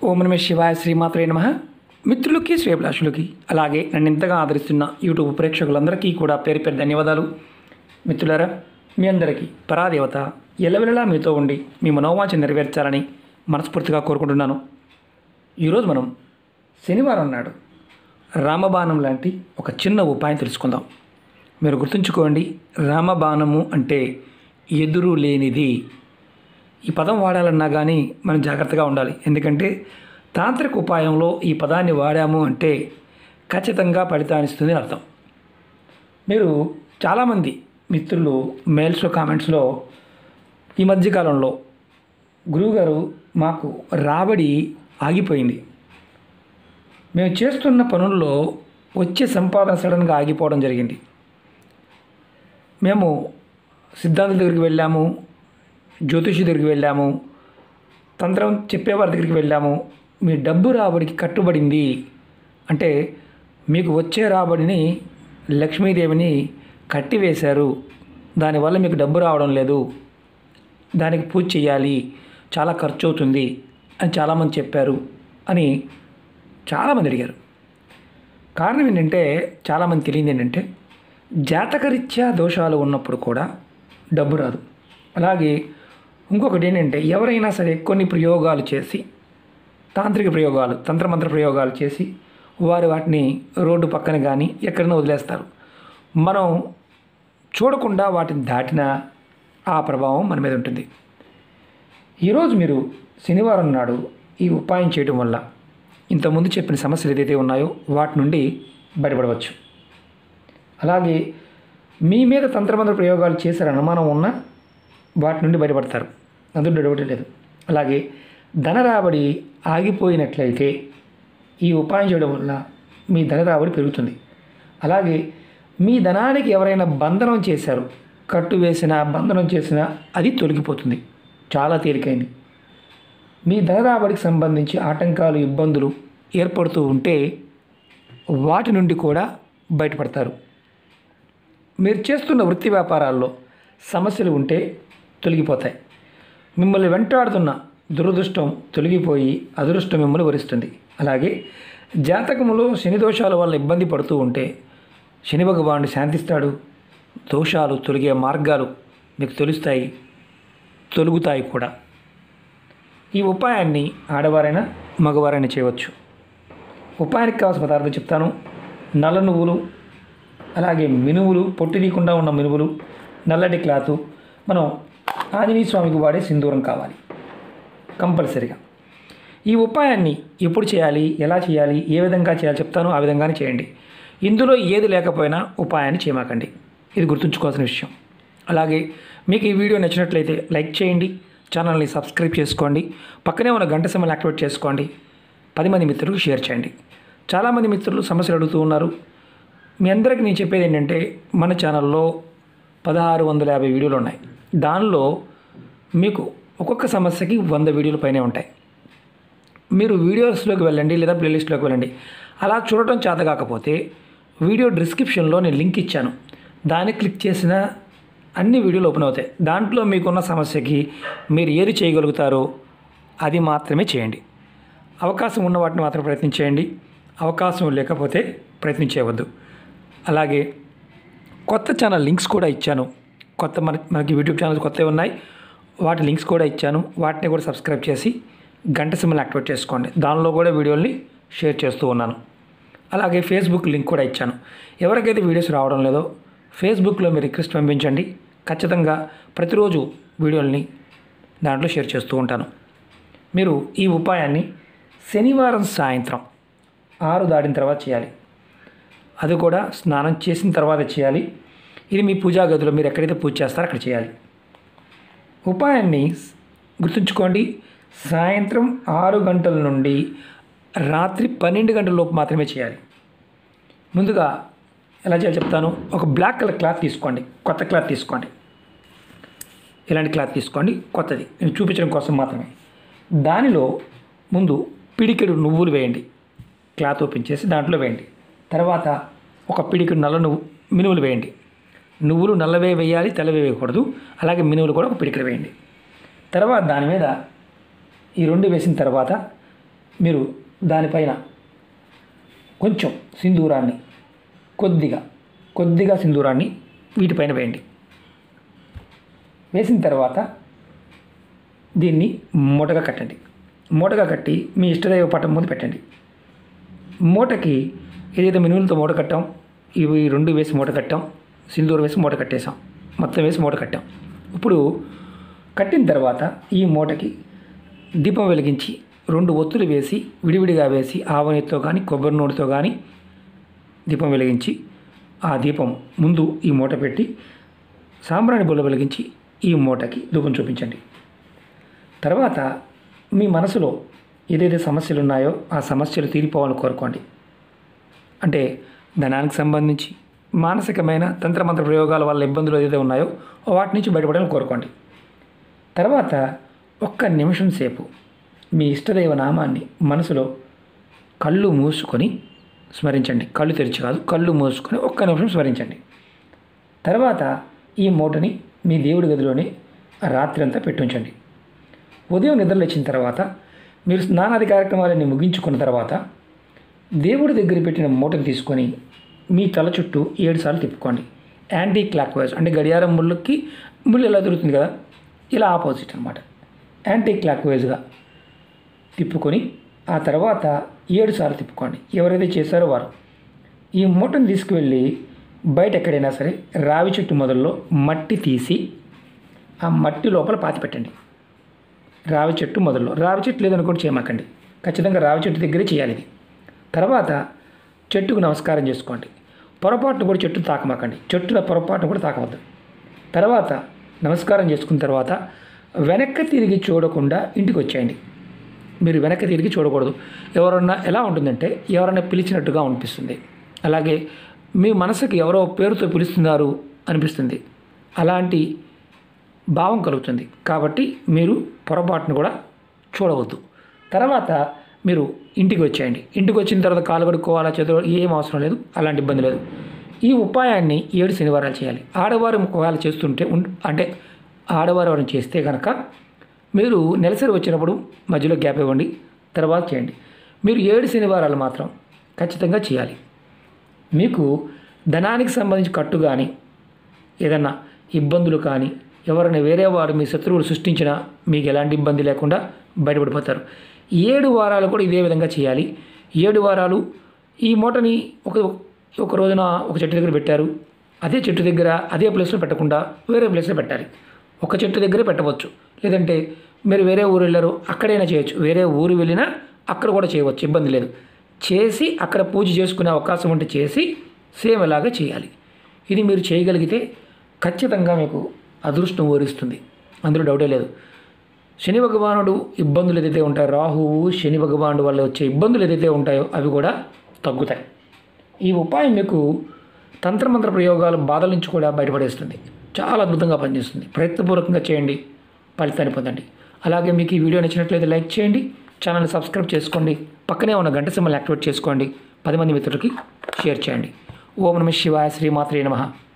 ఓం నమ శివాయ శ్రీమాత్రే నమ మిత్రులకి శ్రేభిలాషులకి అలాగే నన్ను ఇంతగా ఆదరిస్తున్న యూట్యూబ్ ప్రేక్షకులందరికీ కూడా పేరు పేరు ధన్యవాదాలు మిత్రులారా మీ అందరికీ పరాదేవత ఎల్లవెల్లలా మీతో ఉండి మీ మనోవాంఛ నెరవేర్చాలని మనస్ఫూర్తిగా కోరుకుంటున్నాను ఈరోజు మనం శనివారం నాడు రామబాణం లాంటి ఒక చిన్న ఉపాయం తెలుసుకుందాం మీరు గుర్తుంచుకోండి రామబాణము అంటే ఎదురు లేనిది ఈ పదం వాడాలన్నా కానీ మనం జాగ్రత్తగా ఉండాలి ఎందుకంటే తాంత్రిక ఉపాయంలో ఈ పదాన్ని వాడాము అంటే ఖచ్చితంగా ఫలితాన్నిస్తుంది అని అర్థం మీరు చాలామంది మిత్రులు మెయిల్స్లో కామెంట్స్లో ఈ మధ్యకాలంలో గురువుగారు మాకు రాబడి ఆగిపోయింది మేము చేస్తున్న పనుల్లో వచ్చే సంపాదన సడన్గా ఆగిపోవడం జరిగింది మేము సిద్ధాంతుల దగ్గరికి వెళ్ళాము జ్యోతిషి దగ్గరికి వెళ్ళాము తంత్రం చెప్పేవారి దగ్గరికి వెళ్ళాము మీ డబ్బు రాబడికి కట్టుబడింది అంటే మీకు వచ్చే రాబడిని లక్ష్మీదేవిని కట్టివేశారు దానివల్ల మీకు డబ్బు రావడం లేదు దానికి పూజ చేయాలి చాలా ఖర్చు అవుతుంది అని చాలామంది చెప్పారు అని చాలామంది అడిగారు కారణం ఏంటంటే చాలామంది తెలియదు ఏంటంటే జాతకరీత్యా దోషాలు ఉన్నప్పుడు కూడా డబ్బు రాదు అలాగే ఇంకొకటి ఏంటంటే ఎవరైనా సరే కొన్ని ప్రయోగాలు చేసి తాంత్రిక ప్రయోగాలు తంత్రమంత్ర ప్రయోగాలు చేసి వారు వాటిని రోడ్డు పక్కన కానీ ఎక్కడైనా వదిలేస్తారు మనం చూడకుండా వాటిని దాటినా ఆ ప్రభావం మన మీద ఉంటుంది ఈరోజు మీరు శనివారం నాడు ఈ ఉపాయం చేయడం వల్ల ఇంతకుముందు చెప్పిన సమస్యలు ఏదైతే ఉన్నాయో వాటి నుండి బయటపడవచ్చు అలాగే మీ మీద తంత్రమంత్ర ప్రయోగాలు చేశారు అనుమానం ఉన్నా వాటి నుండి బయటపడతారు అందులో డౌట్ లేదు అలాగే ధన రాబడి ఆగిపోయినట్లయితే ఈ ఉపాయం చేయడం వల్ల మీ ధన రాబడి పెరుగుతుంది అలాగే మీ ధనానికి ఎవరైనా బంధనం చేశారు కట్టు వేసినా బంధనం చేసినా అది తొలగిపోతుంది చాలా తేలికైంది మీ ధన రాబడికి సంబంధించి ఆటంకాలు ఇబ్బందులు ఏర్పడుతూ ఉంటే వాటి నుండి కూడా బయటపడతారు మీరు చేస్తున్న వృత్తి వ్యాపారాల్లో సమస్యలు ఉంటే తొలగిపోతాయి మిమ్మల్ని వెంటాడుతున్న దురదృష్టం తొలగిపోయి అదృష్టం మిమ్మల్ని వరిస్తుంది అలాగే జాతకములో శని దోషాల వల్ల ఇబ్బంది పడుతూ ఉంటే శని భగవానుడు శాంతిస్తాడు దోషాలు తొలగే మార్గాలు మీకు తెలుస్తాయి తొలుగుతాయి కూడా ఈ ఉపాయాన్ని ఆడవారైనా మగవారైనా చేయవచ్చు ఉపాయానికి కావాల్సిన పదార్థం చెప్తాను నల్ల నువ్వులు అలాగే మినువులు పొట్టి తీయకుండా ఉన్న మినువులు నల్లటి క్లాతు మనం ఆంజనేయ స్వామికి వాడే సింధూరం కావాలి కంపల్సరిగా ఈ ఉపాయాన్ని ఎప్పుడు చేయాలి ఎలా చేయాలి ఏ విధంగా చేయాలి చెప్తాను ఆ విధంగానే చేయండి ఇందులో ఏది లేకపోయినా ఉపాయాన్ని చేయమాకండి ఇది గుర్తుంచుకోవాల్సిన విషయం అలాగే మీకు ఈ వీడియో నచ్చినట్లయితే లైక్ చేయండి ఛానల్ని సబ్స్క్రైబ్ చేసుకోండి పక్కనే ఉన్న గంట సమయాన్ని యాక్టివేట్ చేసుకోండి పది మంది మిత్రులకు షేర్ చేయండి చాలామంది మిత్రులు సమస్యలు అడుగుతూ ఉన్నారు మీ అందరికీ నేను చెప్పేది ఏంటంటే మన ఛానల్లో పదహారు వందల యాభై వీడియోలు ఉన్నాయి దానిలో మీకు ఒక్కొక్క సమస్యకి వంద వీడియోల పైనే ఉంటాయి మీరు వీడియోస్లోకి వెళ్ళండి లేదా ప్లేలిస్ట్లోకి వెళ్ళండి అలా చూడటం చేత కాకపోతే వీడియో డిస్క్రిప్షన్లో నేను లింక్ ఇచ్చాను దాన్ని క్లిక్ చేసిన అన్ని వీడియోలు ఓపెన్ అవుతాయి దాంట్లో మీకున్న సమస్యకి మీరు ఏది చేయగలుగుతారో అది మాత్రమే చేయండి అవకాశం ఉన్న వాటిని మాత్రం ప్రయత్నించేయండి అవకాశం లేకపోతే ప్రయత్నించేవద్దు అలాగే కొత్త ఛానల్ లింక్స్ కూడా ఇచ్చాను కొత్త మన మనకి యూట్యూబ్ ఛానల్స్ కొత్తవి ఉన్నాయి వాటి లింక్స్ కూడా ఇచ్చాను వాటిని కూడా సబ్స్క్రైబ్ చేసి గంట సింబల్ యాక్టివేట్ చేసుకోండి దానిలో కూడా వీడియోల్ని షేర్ చేస్తూ ఉన్నాను అలాగే ఫేస్బుక్ లింక్ కూడా ఇచ్చాను ఎవరికైతే వీడియోస్ రావడం లేదో ఫేస్బుక్లో మీరు రిక్వెస్ట్ పంపించండి ఖచ్చితంగా ప్రతిరోజు వీడియోల్ని దాంట్లో షేర్ చేస్తూ ఉంటాను మీరు ఈ ఉపాయాన్ని శనివారం సాయంత్రం ఆరు దాటిన తర్వాత చేయాలి అది కూడా స్నానం చేసిన తర్వాత చేయాలి ఇది మీ పూజా గదిలో మీరు ఎక్కడైతే పూజ చేస్తారో అక్కడ చేయాలి ఉపాయాన్ని గుర్తుంచుకోండి సాయంత్రం ఆరు గంటల నుండి రాత్రి పన్నెండు గంటల లోపు మాత్రమే చేయాలి ముందుగా ఎలా చేయాలి చెప్తాను ఒక బ్లాక్ కలర్ క్లాత్ తీసుకోండి కొత్త క్లాత్ తీసుకోండి ఇలాంటి క్లాత్ తీసుకోండి కొత్తది నేను చూపించడం కోసం మాత్రమే దానిలో ముందు పిడికెడు నువ్వులు వేయండి క్లాత్ ఓపెన్ చేసి దాంట్లో వేయండి తర్వాత ఒక పిడికెడు నల్ల నువ్వు మినువులు వేయండి నువ్వులు నల్లవే వేయాలి తెల్లవే వేయకూడదు అలాగే మినువులు కూడా ఒక పిడికెడు వేయండి తర్వాత దాని మీద ఈ రెండు వేసిన తర్వాత మీరు దానిపైన కొంచెం సింధూరాన్ని కొద్దిగా కొద్దిగా సింధూరాన్ని వీటిపైన వేయండి వేసిన తర్వాత దీన్ని మూటగా కట్టండి మూటగా కట్టి మీ ఇష్టదైవ పటం ముందు పెట్టండి మూటకి ఏదైతే మినుములతో మూట కట్టాం ఇవి రెండు వేసి మూట కట్టాం సింధూరం వేసి మూట కట్టేసాం మొత్తం వేసి మూట కట్టాం ఇప్పుడు కట్టిన తర్వాత ఈ మూటకి దీపం వెలిగించి రెండు ఒత్తులు వేసి విడివిడిగా వేసి ఆవనెత్తో కానీ కొబ్బరి నూనెతో కానీ దీపం వెలిగించి ఆ దీపం ముందు ఈ మూట పెట్టి సాంబ్రాణి బొల్ల వెలిగించి ఈ మూటకి ధూపం చూపించండి తర్వాత మీ మనసులో ఏదైతే సమస్యలు ఉన్నాయో ఆ సమస్యలు తీరిపోవాలని కోరుకోండి అంటే ధనానికి సంబంధించి మానసికమైన తంత్రమంత్ర ప్రయోగాల వల్ల ఇబ్బందులు ఏదైతే ఉన్నాయో వాటి నుంచి బయటపడాలని కోరుకోండి తర్వాత ఒక్క నిమిషం సేపు మీ ఇష్టదైవ నామాన్ని మనసులో కళ్ళు మూసుకొని స్మరించండి కళ్ళు తెరిచి కాదు కళ్ళు మూసుకొని ఒక్క నిమిషం స్మరించండి తర్వాత ఈ మూటని మీ దేవుడి గదిలోనే రాత్రి అంతా పెట్టుంచండి ఉదయం నిద్రలేచిన తర్వాత మీరు స్నానాది కార్యక్రమాలన్నీ ముగించుకున్న తర్వాత దేవుడి దగ్గర పెట్టిన మూటను తీసుకొని మీ తల చుట్టూ ఏడు సార్లు తిప్పుకోండి యాంటీ క్లాక్ వైజ్ అంటే గడియారం ముళ్ళకి ముళ్ళు ఎలా దొరుకుతుంది కదా ఇలా ఆపోజిట్ అనమాట యాంటీ క్లాక్ వైజ్గా తిప్పుకొని ఆ తర్వాత ఏడు సార్లు తిప్పుకోండి ఎవరైతే చేశారో వారు ఈ మూటను తీసుకువెళ్ళి బయట ఎక్కడైనా సరే రావి చెట్టు మొదల్లో మట్టి తీసి ఆ మట్టి లోపల పాతి పెట్టండి రావి చెట్టు మొదల్లో రావి చెట్టు లేదనుకోండి చేయమాకండి ఖచ్చితంగా రావి చెట్టు దగ్గరే చేయాలి ఇది తర్వాత చెట్టుకు నమస్కారం చేసుకోండి పొరపాటును కూడా చెట్టు తాకమాకండి చెట్టుల పొరపాటును కూడా తాకవద్దు తర్వాత నమస్కారం చేసుకున్న తర్వాత వెనక్కి తిరిగి చూడకుండా ఇంటికి వచ్చేయండి మీరు వెనక్కి తిరిగి చూడకూడదు ఎవరన్నా ఎలా ఉంటుందంటే ఎవరన్నా పిలిచినట్టుగా అనిపిస్తుంది అలాగే మీ మనసుకి ఎవరో పేరుతో పిలుస్తున్నారు అనిపిస్తుంది అలాంటి భావం కలుగుతుంది కాబట్టి మీరు పొరపాటును కూడా చూడవద్దు తర్వాత మీరు ఇంటికి వచ్చేయండి ఇంటికి వచ్చిన తర్వాత కాలు కడుక్కోవాలా చేతులు ఏం అవసరం లేదు అలాంటి ఇబ్బంది లేదు ఈ ఉపాయాన్ని ఏడు శనివారాలు చేయాలి ఆడవారు ఒకవేళ చేస్తుంటే ఉం- అంటే ఆడవారు ఎవరైనా చేస్తే కనుక మీరు నెలసరి వచ్చినప్పుడు మధ్యలో గ్యాప్ ఇవ్వండి తర్వాత చేయండి మీరు ఏడు శనివారాలు మాత్రం ఖచ్చితంగా చేయాలి మీకు ధనానికి సంబంధించి కట్టు కానీ ఏదన్నా ఇబ్బందులు కానీ ఎవరైనా వేరే వారు మీ శత్రువులు సృష్టించినా మీకు ఎలాంటి ఇబ్బంది లేకుండా బయటపడిపోతారు ఏడు వారాలు కూడా ఇదే విధంగా చేయాలి ఏడు వారాలు ఈ మూటని ఒక ఒక రోజున ఒక చెట్టు దగ్గర పెట్టారు అదే చెట్టు దగ్గర అదే ప్లేస్లో పెట్టకుండా వేరే ప్లేస్లో పెట్టాలి ఒక చెట్టు దగ్గరే పెట్టవచ్చు లేదంటే మీరు వేరే ఊరు వెళ్ళారు అక్కడైనా చేయొచ్చు వేరే ఊరు వెళ్ళినా అక్కడ కూడా చేయవచ్చు ఇబ్బంది లేదు చేసి అక్కడ పూజ చేసుకునే అవకాశం ఉంటే చేసి సేమ్ అలాగే చేయాలి ఇది మీరు చేయగలిగితే ఖచ్చితంగా మీకు అదృష్టం ఊరిస్తుంది అందులో డౌటే లేదు శని భగవానుడు ఇబ్బందులు ఏదైతే ఉంటాయో రాహువు శని భగవానుడు వల్ల వచ్చే ఇబ్బందులు ఏదైతే ఉంటాయో అవి కూడా తగ్గుతాయి ఈ ఉపాయం మీకు తంత్రమంత్ర ప్రయోగాలు బాధల నుంచి కూడా బయటపడేస్తుంది చాలా అద్భుతంగా పనిచేస్తుంది ప్రయత్నపూర్వకంగా చేయండి ఫలితాన్ని పొందండి అలాగే మీకు ఈ వీడియో నచ్చినట్లయితే లైక్ చేయండి ఛానల్ని సబ్స్క్రైబ్ చేసుకోండి పక్కనే ఉన్న గంట సింబల్ని యాక్టివేట్ చేసుకోండి పది మంది మిత్రులకి షేర్ చేయండి ఓం నమ శివాయ శ్రీమాత్రే నమః